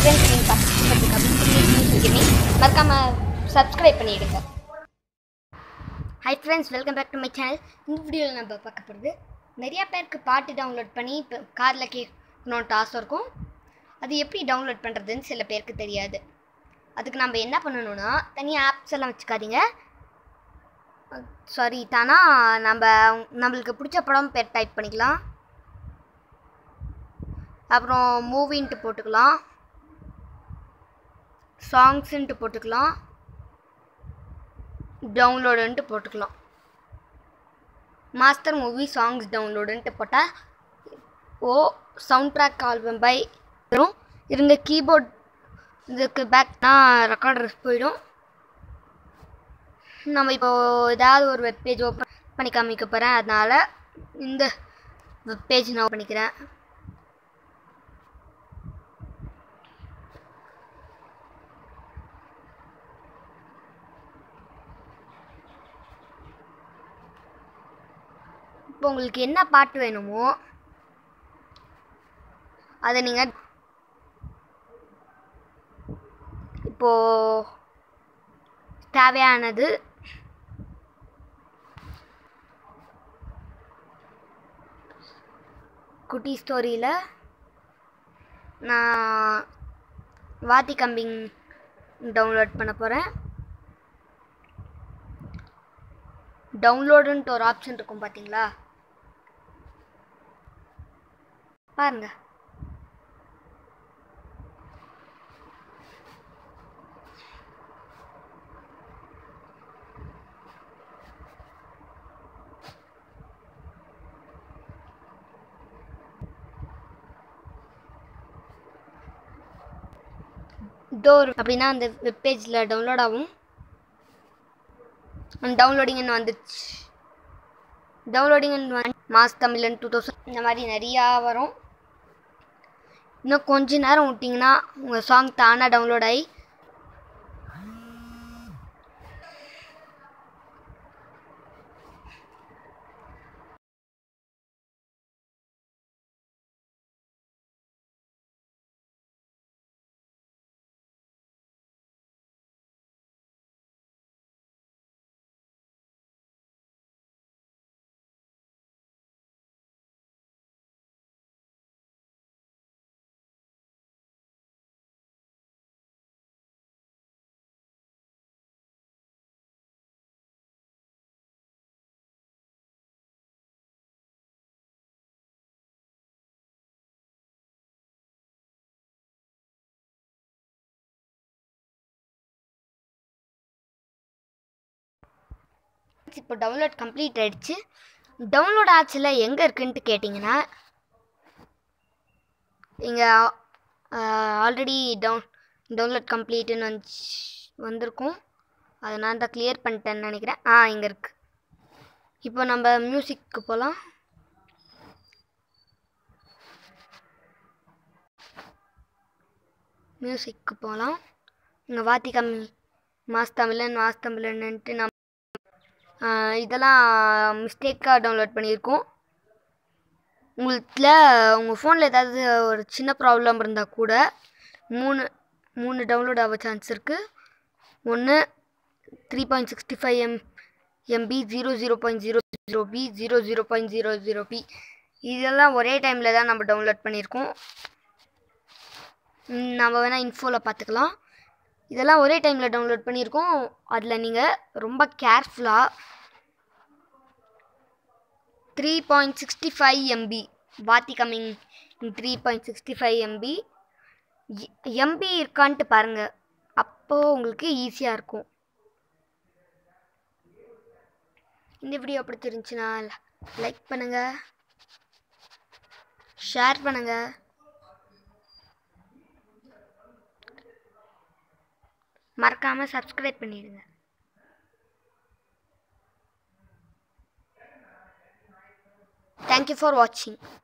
friends நீங்கள் பார்த்துக்கிறதுக்கு அப்படின்னு மறக்காமல் சப்ஸ்கிரைப் பண்ணிவிடுங்க hi friends welcome back to my channel இந்த வீடியோவில் நம்ம பார்க்க போகிறது நிறையா பேருக்கு பாட்டு டவுன்லோட் பண்ணி இப்போ காதில் கேட்கணுன்ட்டு ஆசை இருக்கும் அது எப்படி டவுன்லோட் பண்ணுறதுன்னு சில பேருக்கு தெரியாது அதுக்கு நம்ம என்ன பண்ணணும்னா தனியாக ஆப்ஸ் எல்லாம் வச்சுக்காதீங்க சாரி தானா நம்ம நம்மளுக்கு பிடிச்ச படம் பேர் டைப் பண்ணிக்கலாம் அப்புறம் மூவின்ட்டு போட்டுக்கலாம் சாங்ஸுன்ட்டு போட்டுக்கலாம் டவுன்லோடுன்ட்டு போட்டுக்கலாம் மாஸ்டர் மூவி சாங்ஸ் டவுன்லோடுன்ட்டு போட்டால் ஓ சவுண்ட் ட்ராக் ஆல்பம் பை வரும் இருங்க கீபோர்ட் இதுக்கு பேக்னா ரெக்கார்டர் போயிடும் நம்ம இப்போ ஏதாவது ஒரு வெப்பேஜ் ஓப்பன் பண்ணி காமிக்க போகிறேன் அதனால் இந்த வெப்பேஜ் நான் open பண்ணிக்கிறேன் இப்போ உங்களுக்கு என்ன பாட்டு வேணுமோ அதை நீங்கள் இப்போ தேவையானது குட்டி ஸ்டோரியில் நான் வாத்தி கம்பிங் டவுன்லோட் பண்ண போகிறேன் டவுன்லோடுன்ட்டு ஒரு ஆப்ஷன் இருக்கும் பார்த்தீங்களா பாருங்க டோர் அப்படின்னா அந்த வெப்பேஜில் டவுன்லோட் ஆகும் டவுன்லோடிங்னு வந்துச்சு downloading mass Tamilan two thousand இந்த மாதிரி நிறையா வரும் இன்னும் கொஞ்ச நேரம் விட்டிங்கன்னா உங்கள் சாங் தானாக டவுன்லோட் ஆகி இப்போ டவுன்லோட் கம்ப்ளீட் ஆயிடுச்சு டவுன்லோட் ஆச்சுல எங்கே இருக்குன்ட்டு கேட்டிங்கன்னா இங்கே ஆல்ரெடி டவுன் டவுன்லோட் கம்ப்ளீட்டுன்னு வந்து வந்திருக்கும் அதை நான் தான் கிளியர் பண்ணிட்டேன்னு நினைக்கிறேன் ஆ இங்கே இருக்கு இப்போ நம்ம மியூசிக்கு போகலாம் மியூசிக்கு போகலாம் இங்கே வாத்தி கம்மி மாஸ் தமிழன் மாஸ் தமிழன்ட்டு நம்ம ஆஹ் இதெல்லாம் மிஸ்டேக்காக டவுன்லோட் பண்ணியிருக்கோம் உங்களுக்குல உங்கள் ஃபோனில் ஏதாவது ஒரு சின்ன ப்ராப்ளம் இருந்தால் கூட மூணு மூணு டவுன்லோட் ஆக சான்ஸ் இருக்குது ஒன்று three point sixty five M MB zero zero point zero zero B zero zero point zero zero B இதெல்லாம் ஒரே டைமில் தான் நம்ம டவுன்லோட் பண்ணியிருக்கோம் ம், நம்ம வேணால் இன்ஃபோவில் பார்த்துக்கலாம் இதெல்லாம் ஒரே டைமில் டவுன்லோட் பண்ணியிருக்கோம் அதில் நீங்கள் ரொம்ப கேர்ஃபுல்லாக three point sixty five MB வாத்தி coming three point sixty five MB MB இருக்கான்ட்டு பாருங்கள் அப்போது உங்களுக்கு ஈஸியாக இருக்கும் இந்த வீடியோ பிடிச்சிருந்துச்சுன்னா லைக் பண்ணுங்கள் ஷேர் பண்ணுங்கள் மறக்காமல் சப்ஸ்கிரைப் பண்ணிடுங்க தேங்க்யூ ஃபார் வாட்சிங்